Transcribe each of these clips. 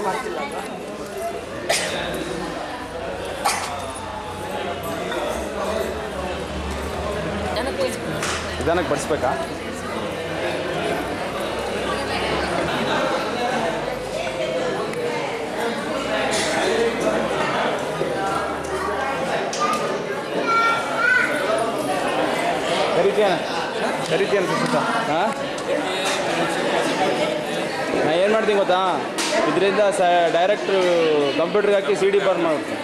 ನಿಧಾನಕ್ಕೆ ಬಡಿಸ್ಬೇಕಾ ಕರಿತೀಯನ ಕರಿತೀಯನ ಸುತ್ತ ಹಾಂ ನಾ ಏನು ಮಾಡ್ತೀನಿ ಗೊತ್ತಾ ಇದರಿಂದ ಸ ಡೈರೆಕ್ಟ್ ಕಂಪ್ಯೂಟ್ರಿಗೆ ಹಾಕಿ ಸಿ ಡಿ ಬರ್ನ್ ಮಾಡ್ತೀನಿ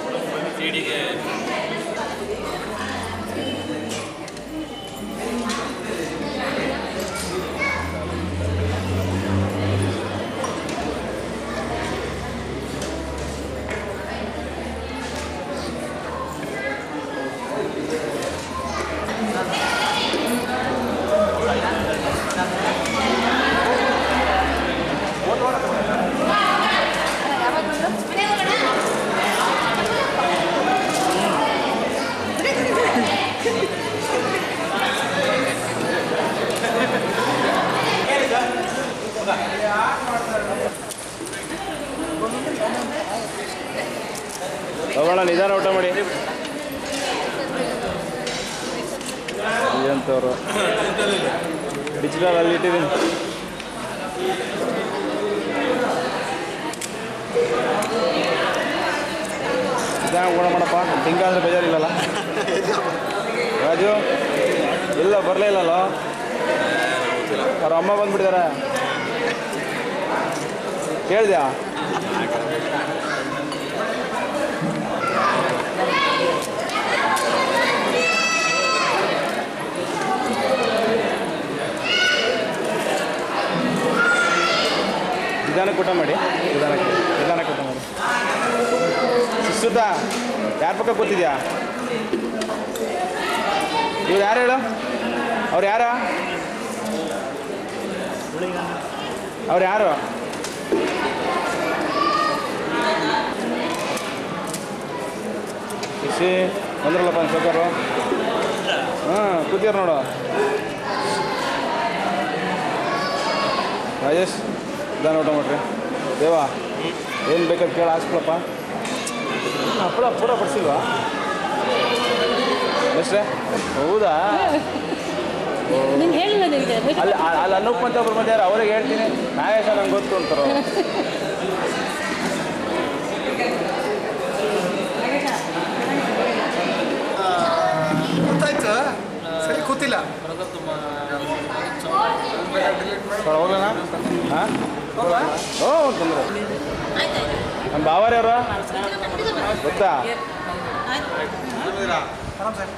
ತಗೋಣ ನಿಧಾನ ಊಟ ಮಾಡಿ ಎಂತವ್ರು ಡಿಜಿಟಲ್ ಅಲ್ಲಿ ಇಟ್ಟಿದ್ದೀನಿ ನಿಧಾನ ಊಟ ಮಾಡಪ್ಪ ತಿಂಗಾದ್ರೆ ಬೇಜಾರಿಲ್ಲಲ್ಲ ರಾಜು ಇಲ್ಲ ಬರಲೇ ಇಲ್ಲಲ್ಲ ಅವ್ರ ಅಮ್ಮ ಬಂದ್ಬಿಟ್ಟಿದ್ದಾರೆ ಕೇಳಿದ್ಯಾ ನಿಧಾನಕ್ಕೆ ಊಟ ಮಾಡಿ ನಿಧಾನಕ್ಕೆ ನಿಧಾನಕ್ಕೆ ಊಟ ಮಾಡಿ ಸುತ್ತ ಯಾರ ಪಕ್ಕ ಕೂತಿದ್ಯಾ ಇವ್ರು ಯಾರು ಹೇಳು ಅವ್ರು ಯಾರ ಅವ್ರು ಯಾರು ಖುಷಿ ಬಂದ್ರಲ್ಲಪ್ಪ ಸೌಕರು ಹಾಂ ಕೂತಿಯಾರ ನೋಡು ರಾಜೇಶ್ ಇದಾನ ಊಟ ಮಾಡ್ರಿ ದೇವಾ ಏನು ಬೇಕಾದ್ರೆ ಕೇಳಿ ಹಾಕ್ಸ್ಕೊಳಪ್ಪ ಹಪ್ಪಳ ಪೂರ ಬಡಿಸಿಲ್ವಾ ಎಷ್ಟೇ ಹೌದಾ ನಿಂಗೆ ಹೇಳಿಲ್ಲ ನಿನಗೆ ಅಲ್ಲಿ ಅಲ್ಲಿ ಅನ್ನಪ್ಪ ಅಂತ ಒಬ್ರು ಬಂದ್ಯಾರ ಅವ್ರಿಗೆ ಹೇಳ್ತೀನಿ ನಾಗೇಶ ನಂಗೆ ಗೊತ್ತು ಅಂತಾರೋ ಗೊತ್ತಾಯ್ತು ಸರಿ ಕೂತಿಲ್ಲ ಹೋಗ್ಲಣ್ಣ ಹಾಂ ಓ ತೊಂದರೆ ನಮ್ಮ ಬಾವಾರಿ ಅವರು ಗೊತ್ತಾ ಆರಾಮ್ ಸರ್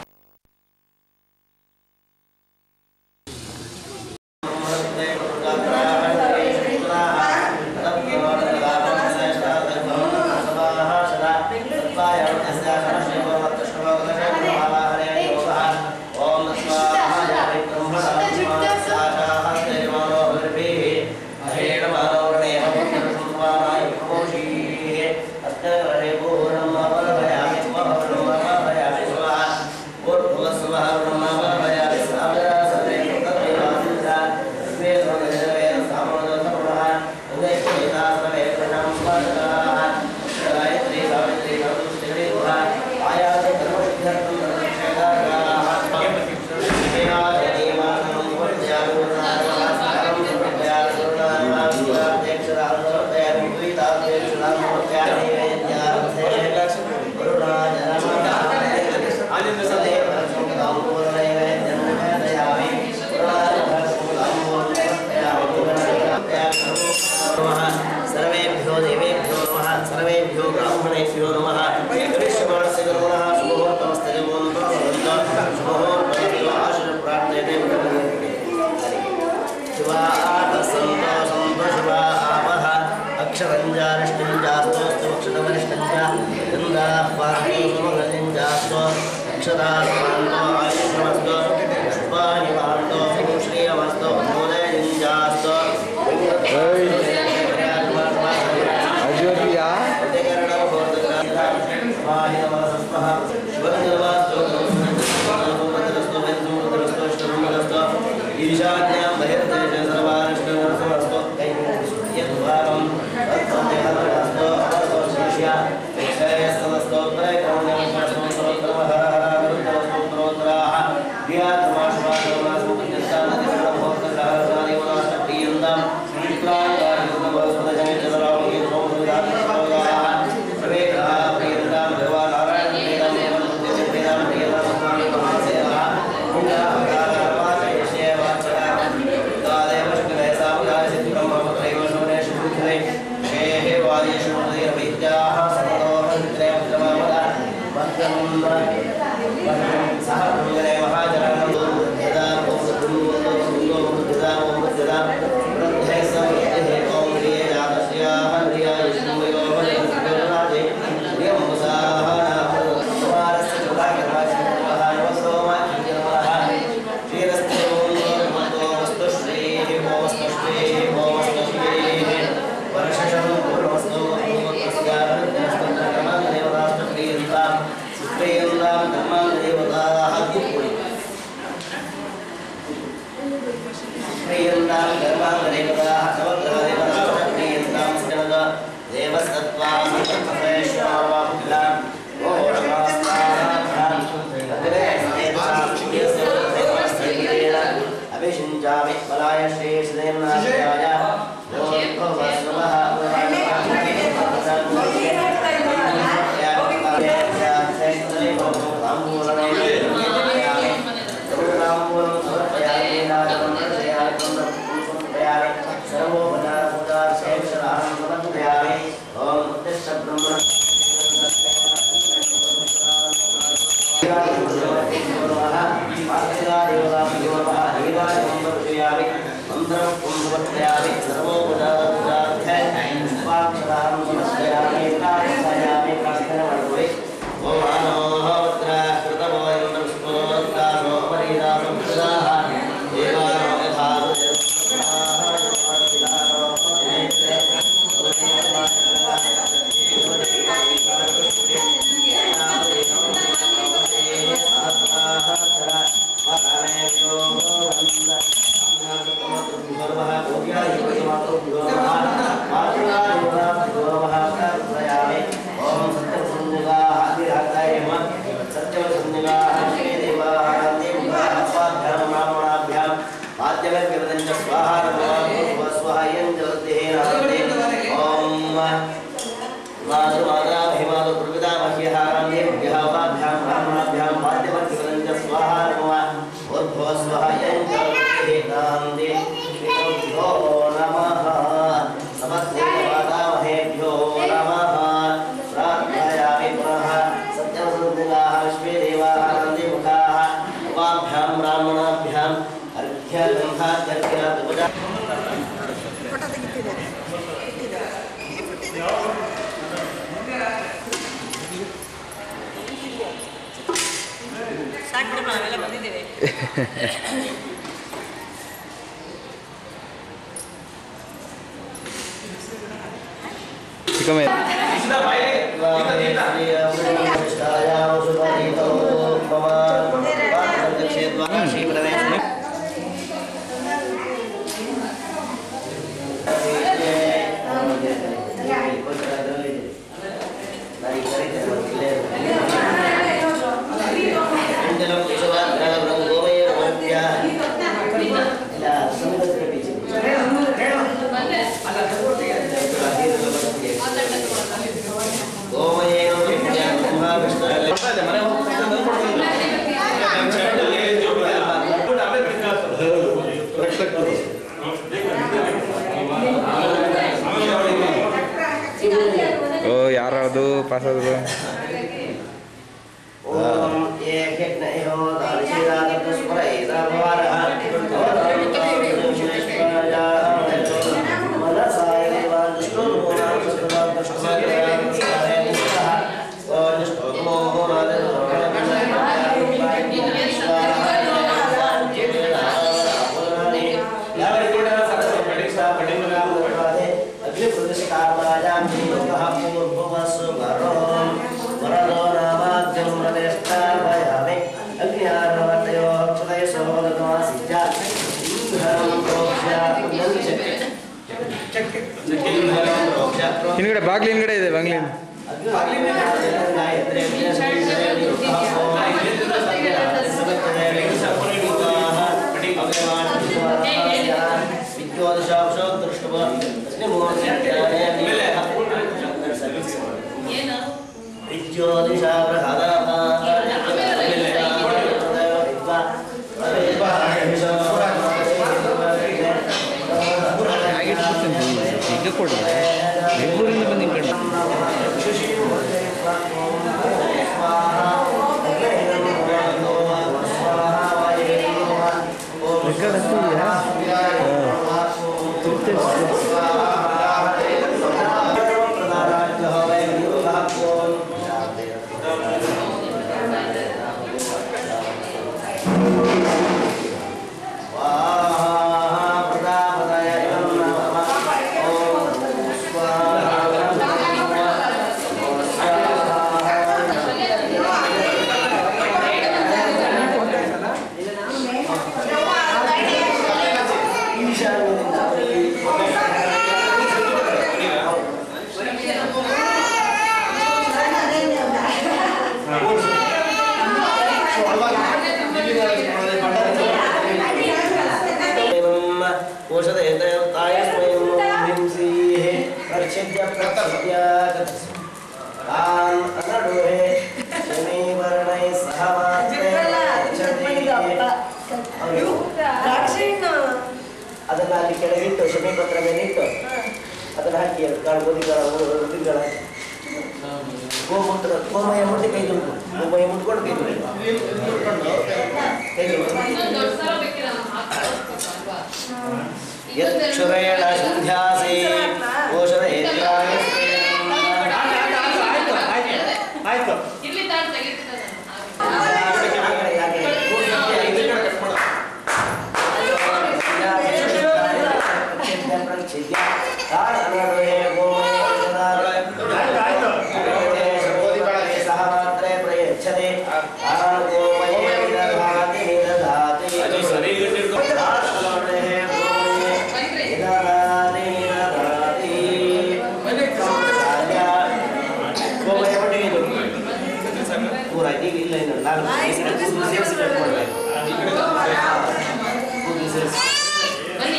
सर्वेभ्यो देवेभ्यो नमः सर्वेभ्यो ब्राह्मणेभ्यो नमः कृष्णमाणस्य नमः शुभमुहूर्तमस्ते शुभमुहूर्तमेव आशुर प्रार्थयते शिवा आतसन्तोषं शुभा आवः अक्षरञ्जारिष्टिं जास्तोस्तु अक्षतवरिष्ठं च वृन्दाः पार्थिवमङ्गलिं जास्तो अक्षतास्मान्तो आयुष्मस्तो अश्वानिवान्तो श्रीयमस्तो मोदयं जास्तो ಅಜ್ಯೋತಿಯಾ ಈಶಾನ್ಯಾಂ ಬಹಿರ್ದೇಶ ಸರ್ವಾರಿಷ್ಟ ಯದ್ವಾರಂ ತತ್ಪದ್ಯಃ ಸಹ ಮಂಗಲೇ ಮಹಾಜನಾನಂದೋ ಯದಾ ಓಂ ದುರ್ಗೋ ಯದಾ ಓಂ ಯದಾ ವೃದ್ಧೇ ಸಮೃದ್ಧೇ ಓಂ ಹ್ರಿಯೇ ಜಾತಸ್ಯಾಹ ಹ್ರಿಯಾಯ ಶಂಭಯೋ ಭಜರಾಜೆ ಹ್ರಿಯಂ ವಸಾಹ ಕುಮಾರಸ್ಯ ಕೃತಾಕರಾಜ ಸೋಮ ಶ್ರೀರಸ್ತೆ ಓಂ ಮತ್ತೋ ವಸ್ತು ಶ್ರೀಃ ಓಂ ವಸ್ತು ಶ್ರೀಃ ಓಂ ವಸ್ತು ಶ್ರೀಃ ವರ್ಷಶಂ ಪೂರ್ವಸ್ತು ತಸ್ಯಾಹ ಕರ್ಮಾನ್ ದೇವತಾಸ್ತು ಪ್ರಿಯಂತಾಂ ಪ್ರಿಯಂತಾಂ ಕರ್ಮಾನ್ ದೇವತಾಃ ಕುಪ್ಪುಳಿ ಪ್ರಿಯಂತಾಂ ಕರ್ಮಾನ್ ದೇವತಾಃ ಸಮಗ್ರ ದೇವತಾಃ ಪ್ರಿಯಂತಾಂ ಜನದ ದೇವಸತ್ವಾಂ ಸರ್ವಶ್ರೇಷ್ಠಾವಾಭ್ಯಾಂ ಅಭಿಷಿಂಚಾಮಿ ಬಲಾಯ ಶ್ರೀ ಶ್ರೀನಾಥಾಯ ಬ್ರಾಹ್ಮಣಾಭ್ಯಾಂ ಅರ್ಘ್ಯ ಗಂಧಾರ್ಘ್ಯ ಫೋಟೋ ತೆಗಿತಿದ್ದಾರೆ ಸಾಕ್ಬಿಡಮ್ಮ ನಾವೆಲ್ಲ ಬಂದಿದ್ದೇವೆ ಚಿಕ್ಕಮ್ಮ ಓ ಯಾರದು ಪಾಸ್ ಆದ್ರು ಓಂ ಏಕಜ್ಞಯೋ ವರದೋ ನಾಮಾದ್ಯಂ ಪ್ರದೇಷ್ಟಾಭಯಾಮಿ ಅಗ್ನಿಹಾರವರ್ತಯೋ ಕ್ಷುದಯ ಸೋದಮಾಸಿಜ ಇಂದ್ರಂ ಪ್ರೋಕ್ಷ್ಯ ಇಂದ್ರಂ ಪ್ರೋಕ್ಷ್ಯ ಹಿಂದ್ಗಡೆ ಬಾಗ್ಲಿ ಹಿಂದ್ಗಡೆ ಇದೆ ಬಾಗ್ಲಿನ ಈಗ ಕೊಡ್ರಿ ಬೆಂಗಳೂರಿಂದ ಬಂದು ಹಿಂಗೆ ಪ್ರಚ್ಛದ್ಯ ಪ್ರಚ್ಛದ್ಯ ತಾನ್ ಅನಡುವೆ ಶನಿವರ್ಣೈ ಸಹ ಮಾತ್ರೇ ಅವ್ರು ಅದನ್ನ ಅಲ್ಲಿ ಕೆಳಗಿಟ್ಟು ಶಮಿ ಪತ್ರ ಮೇಲೆ ಇಟ್ಟು ಅದನ್ನ ಹಾಕಿ ಕಾಳು ಗೋಧಿಗಳ ಉದ್ದಿಗಳ ಗೋಮೂತ್ರ ಗೋಮಯ ಮುಟ್ಟಿ ಕೈ ತುಂಬ ಗೋಮಯ ಮುಟ್ಕೊಂಡು ಕೈ ತುಂಬ ಕೈ ಯಕ್ಷುರೇಣ ಸಂಧ್ಯಾಸಿ ಘೋಷಣ ಆಯ್ತು ಇಲ್ಲಿ ತಾನು ತೆಗಿತಿದ್ದ ಸಹ ಮಾತ್ರ ಪ್ರಯಚ್ಛತೆ ಗೋಮಯ ನಿರಧಾತಿ ನಿರಧಾತಿ ಪೂರ ಈಗ ಇಲ್ಲ ಇನ್ನು ನಾನು ಸೇರಿಸಿ ಕಟ್ ಮಾಡಬೇಕು ಕೂದಲು ಸೇರಿಸಿ ಬನ್ನಿ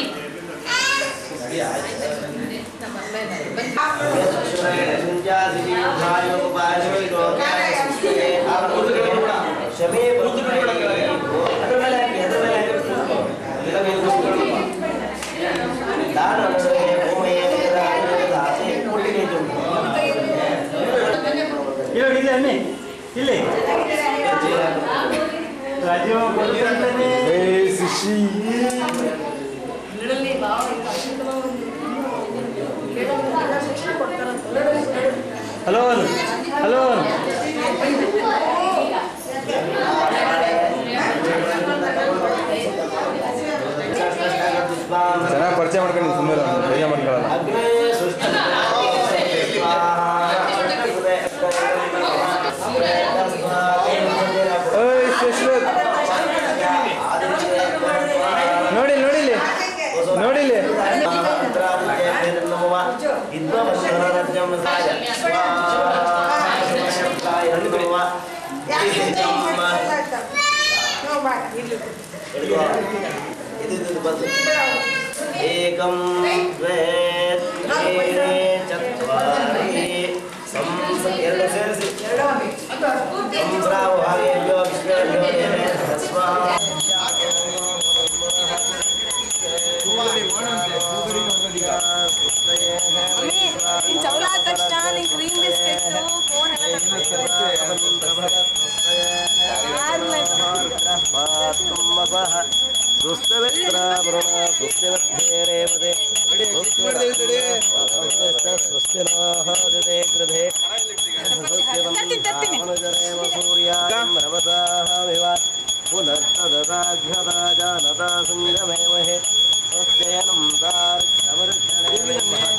ಇಲ್ಲಿ ಇಲ್ಲಿ ಅನ್ನಿ ಇಲ್ಲಿ ರಾಜೀವ ಕೊಡ್ತಾನೆ ಏ ಶಿಶಿ ಹಲೋ ಹಲೋ ಚೆನ್ನಾಗಿ ಪರಿಚಯ ಮಾಡ್ಕೊಂಡು ಸುಮ್ಮನೆ ಬೇಜ ಮಾಡ್ಕೊಳ್ಳಲ್ಲ ಓಯ್ ಶಶ್ವತ್ ನೋಡಿ ನೋಡಿ ಇಲ್ಲಿ ನೋಡಿ ಇಲ್ಲಿ एकं द्वे त्रीणि चत्वारि संस ಎರಡು ಸೇರಿಸಿ ಸಂಸ್ರಾವಭಾಗೇಭ್ಯೋ ವಿಶ್ವೇಭ್ಯೋ ದೇವೇಭ್ಯಃ ಸ್ವಾಹಾ ನೀನ್ ಚೌಲ ಆದ ತಕ್ಷಣ ನೀನ್ ಕ್ರೀಮ್ ಬಿಸ್ಕೆಟ್ ಫೋನ್ ಎಲ್ಲ पुनर्तदताघ्नता संगमेमहे स्वस्त्ययनं तार्क्षमर्षणे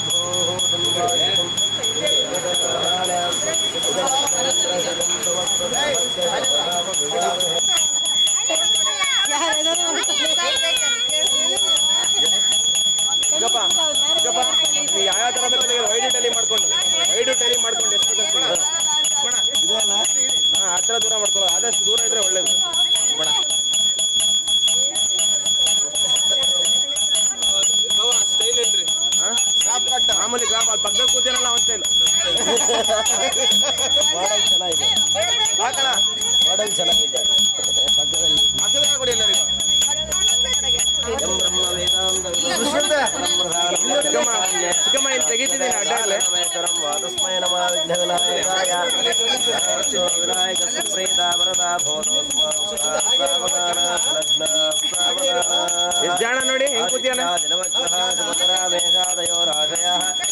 ಈಗಪ್ಪ ಈಗಪ್ಪ ನೀವು ಯಾವ ಥರ ಬೇಕಾದ್ರೆ ವೈಡು ಟೆಲಿ ಮಾಡ್ಕೊಂಡು ವೈಡು ಟೆಲಿ ಮಾಡ್ಕೊಂಡು ಎಷ್ಟು ಬೇಕಷ್ಟು ಕೊಡ ಹಾಂ ಆ ಥರ ದೂರ ಮಾಡ್ಕೊಳ್ಳೋ ಆದಷ್ಟು ದೂರ ಇದ್ರೆ ಒಳ್ಳೇದು ಬಣ ಸ್ಟೈಲ್ ಏನ್ರಿ ಮಾಮೂಲಿ ಕ್ರಾಪ್ ಅಲ್ಲಿ ಪಕ್ಕದಲ್ಲಿ ಕೂತೇನಲ್ಲ ಅವನ್ ಸ್ಟೈಲ್ ಮಾಡಲ್ ಚೆನ್ನಾಗಿದೆ ಸಾಕಣ ಮಾಡಲ್ ಚೆನ್ನಾಗಿದೆ ಪಕ್ಕದಲ್ಲಿ ಅಕ್ಷರ ಕೊಡಿ ಎಲ್ಲರಿಗೂ ಎಂ ಬ್ರಹ್ಮ ವೇದಾಂತ ಚಿಕ್ಕಮ್ಮ ಚಿಕ್ಕಮ್ಮ ಇಲ್ಲಿ ತೆಗಿತಿದ್ದೀನಿ ಅಡ್ಡ ಅಲ್ಲೇ ವಾದಸ್ಮಯ ನಮ ವಿಘ್ನವಿನಾಯಕಾಯ ವಿನಾಯಕ ಸುಪ್ರೀತ ವರದಾ ಭೋದೋ ಎಷ್ಟು ಜಾಣ ನೋಡಿ ಹೆಂಗ್ ಕೂತಿಯಾನ ಮೇಘಾದಯೋ ರಾಜಯ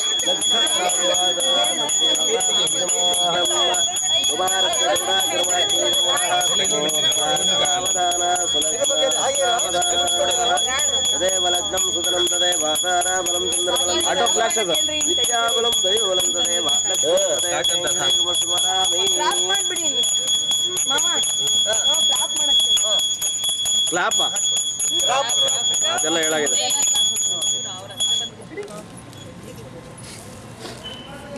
ತದೇವ ಲಗ್ನಂ ಸುತರಂ ತದೇವ ಬಲಂ ಚಂದ್ರಬಲಂ ಆಟೋ ಫ್ಲಾಶ್ ಅದು ವಿದ್ಯಾಬಲಂ ದೈವಬಲಂ ತದೇವ ಸ್ಮರಾಮಿ ಕ್ಲಾಪ್ ಮಾಡ್ಬಿಡಿ ಮಾಮ ಕ್ಲಾಪ್ ಮಾಡಕ್ಕೆ ಕ್ಲಾಪ ಅದೆಲ್ಲ ಹೇಳಾಗಿದೆ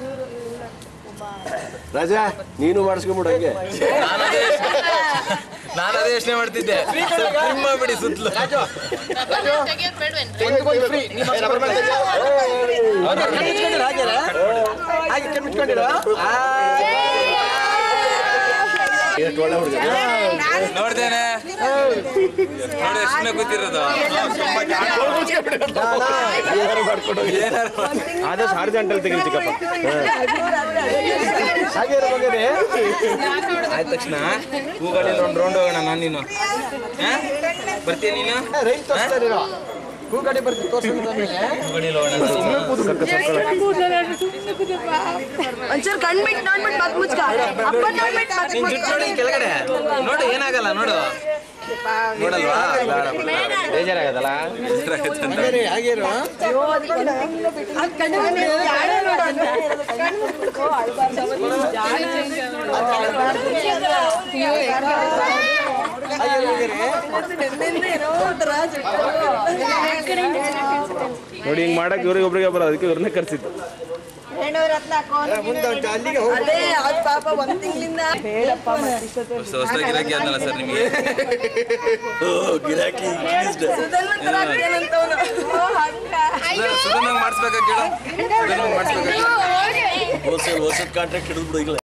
ರಾಜಾ ನೀನು ಮಾಡಿಸ್ಕೊಂಬಿಡು ಹಂಗೆ ನಾನು ಅದೇ ಯೋಚನೆ ಮಾಡ್ತಿದ್ದೆ ಟ್ರಿಮ್ ಮಾಡ್ಬಿಡಿ ಸುತ್ತಲೂ ತೆಗಿಯೋದು ಬೇಡವೇನು ನೋಡ್ತೇನೆ ನೋಡಿ ಎಷ್ಟು ಕೂತಿರೋದು ಆದಷ್ಟು ಹಾರ್ಜೆಂಟಲ್ ತೆಗಿಲಿ ಚಿಕ್ಕಪ್ಪ ಹಾಗೆ ಆಯ್ತ ತಕ್ಷಣ ಹೂಗಳಿಂದ ಒಂದು ರೌಂಡ್ ಹೋಗೋಣ ನಾನು ನೀನು ಹಾ? ಬರ್ತೀಯ ನೀನು ರೈಲ್ ತೋರಿಸ್ತಾ ಇರೋ ಕೂಗಾಡಿ ಬರ್ತೀನಿ ತೋರಿಸ್ತಾ ಹೂಗಳಿಲ್ಲ ಹೋಗೋಣ ಒಂಚೂರು ಕಣ್ಬಿಟ್ಟು ನೋಡ್ಬಿಟ್ಟು ಮತ್ ಮುಚ್ಕ ಅಪ್ಪ ನೋಡ್ಬಿಟ್ಟು ಮತ್ ನಿನ್ ಜುಟ್ಟು ನೋಡಿ ಕೆಳಗಡೆ ನೋಡು ಏನಾಗಲ್ಲ ನೋಡು ನೋಡಲ್ವಾ ಬೇಡ, ಬೇಡ. ಬೇಜಾರಾಗತ್ತಲ್ಲ ಬೇಜಾರಾಗತ್ತಂತ. ಹಾಗೆ ಇರು ನೋಡಿ ಹಿಂಗ್ ಮಾಡಕ್ ಇವ್ರಿಗೆ ಒಬ್ರಿಗೆ ಬರೋದು ಅದಕ್ಕೆ ಇವ್ರನ್ನೇ ಕರ್ಸಿತ್ತು ಮುಂದೆ ಉಂಟು ಅಲ್ಲಿಗೆ ಹೋಗಿ ಅದೇ ಅದ್ ಪಾಪ ಒಂದ್ ತಿಂಗಳಿಂದ ಹೇಳಪ್ಪ ಹೊಸ ಹೊಸದಾಗಿ ಗಿರಾಕಿ ಆದ್ನಲ್ಲ ಸರ್ ನಿಮಗೆ ಗಿರಾಕಿ ಸುಧನ್ವನ್ ತರ ಆಗ್ತೇನಂತವ್ನು. ಓ, ಹಂಗ. ಸುಧನ್ವಂಗ್ ಮಾಡಿಸ್ಬೇಕಾ ಕೇಳು ಸುಧನ್ವಂಗ್ ಮಾಡಿಸ್ಬೇಕಾ ಹೋಗಿ ಹೊಸ ಕಾಂಟ್ರಾಕ್ಟ್ ಹಿಡಿದ್ಬಿಡು